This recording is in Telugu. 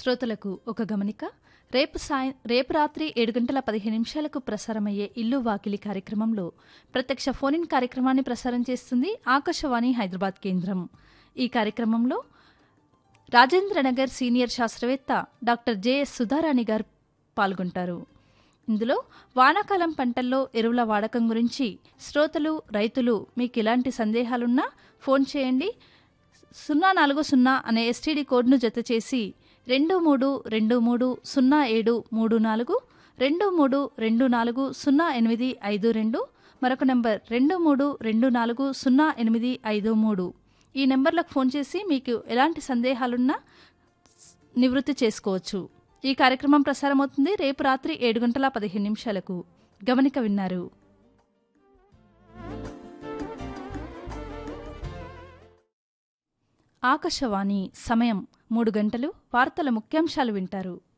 శ్రోతలకు ఒక గమనిక రేపు సాయం రేపు రాత్రి ఏడు గంటల పదిహేను నిమిషాలకు ప్రసారమయ్యే ఇల్లు వాకిలి కార్యక్రమంలో ప్రత్యక్ష ఫోన్ ఇన్ కార్యక్రమాన్ని ప్రసారం చేస్తుంది ఆకాశవాణి హైదరాబాద్ కేంద్రం ఈ కార్యక్రమంలో రాజేంద్రనగర్ సీనియర్ శాస్త్రవేత్త డాక్టర్ జెఎస్ సుధారాణి గారు పాల్గొంటారు ఇందులో వానాకాలం పంటల్లో ఎరువుల వాడకం గురించి శ్రోతలు రైతులు మీకు ఎలాంటి సందేహాలున్నా ఫోన్ చేయండి సున్నా నాలుగు సున్నా అనే ఎస్టీడీ కోడ్ను జత చేసి రెండు మూడు రెండు మూడు సున్నా ఏడు మూడు నాలుగు రెండు మూడు రెండు నాలుగు సున్నా ఎనిమిది ఐదు రెండు మరొక నెంబర్ రెండు మూడు రెండు నాలుగు సున్నా ఎనిమిది ఐదు మూడు ఈ నెంబర్లకు ఫోన్ చేసి మీకు ఎలాంటి సందేహాలున్నా నివృత్తి చేసుకోవచ్చు ఈ కార్యక్రమం ప్రసారమవుతుంది రేపు రాత్రి ఏడు గంటల పదిహేను నిమిషాలకు గమనిక విన్నారు ఆకాశవాణి సమయం మూడు గంటలు వార్తల ముఖ్యాంశాలు వింటారు